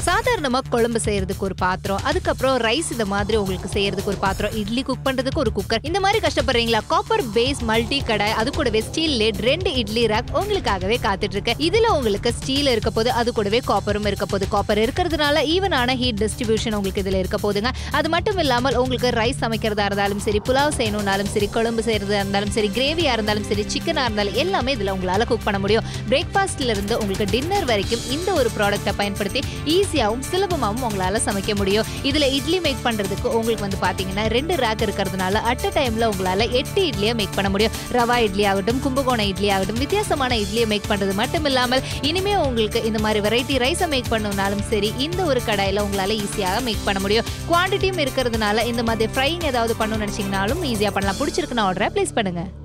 சாதாரணமா குழம்பு செய்யறதுக்கு ஒரு பாத்திரம் அதுக்கப்புறம் ரைஸ் இந்த மாதிரி உங்களுக்கு செய்யறதுக்கு ஒரு பாத்திரம் இட்லி குக் பண்றதுக்கு ஒரு குக்கர் இந்த மாதிரி கஷ்டப்படுறீங்களா காப்பர் பேஸ் மல்டி கடை அது கூடவே ஸ்டீல் லேட் ரெண்டு இட்லி ரேக் உங்களுக்காகவே காத்துட்டு இருக்கு இதுல உங்களுக்கு ஸ்டீல் இருக்க போது அது கூடவே காப்பரும் இருக்க போது காப்பர் இருக்கிறதுனால ஈவனான ஹீட் டிஸ்ட்ரிபியூஷன் உங்களுக்கு இதுல இருக்க போதுங்க அது மட்டும் இல்லாமல் உங்களுக்கு ரைஸ் சமைக்கிறதா இருந்தாலும் சரி புலாவ் செய்யணும்னாலும் சரி குழம்பு செய்யறதா இருந்தாலும் சரி கிரேவியா இருந்தாலும் சரி சிக்கனா இருந்தாலும் எல்லாமே இதுல உங்களால குக் பண்ண முடியும் பிரேக்ஃபாஸ்ட்ல இருந்து உங்களுக்கு டின்னர் வரைக்கும் இந்த ஒரு ப்ராடக்ட்டை பயன்படுத்தி ஈஸியாகவும் சுலபமாகவும் உங்களால சமைக்க முடியும் இதுல இட்லி மேக் பண்றதுக்கு உங்களுக்கு வந்து பாத்தீங்கன்னா ரெண்டு ரேக் இருக்கிறதுனால அட் அ டைம்ல உங்களால எட்டு இட்லியை மேக் பண்ண முடியும் ரவா இட்லி ஆகட்டும் கும்பகோணம் இட்லி ஆகட்டும் வித்தியாசமான இட்லியை மேக் பண்றது மட்டும் இல்லாமல் இனிமே உங்களுக்கு இந்த மாதிரி வெரைட்டி ரைஸை மேக் பண்ணணும்னாலும் சரி இந்த ஒரு கடாயில உங்களால ஈஸியாக மேக் பண்ண முடியும் குவான்டிட்டியும் இருக்கிறதுனால இந்த மாதிரி ஃப்ரைங் ஏதாவது பண்ணணும்னு நினைச்சீங்கனாலும் ஈஸியா பண்ணலாம் பிடிச்சிருக்குன்னா ஆர்டரை ப்ளேஸ் பண்ணுங்க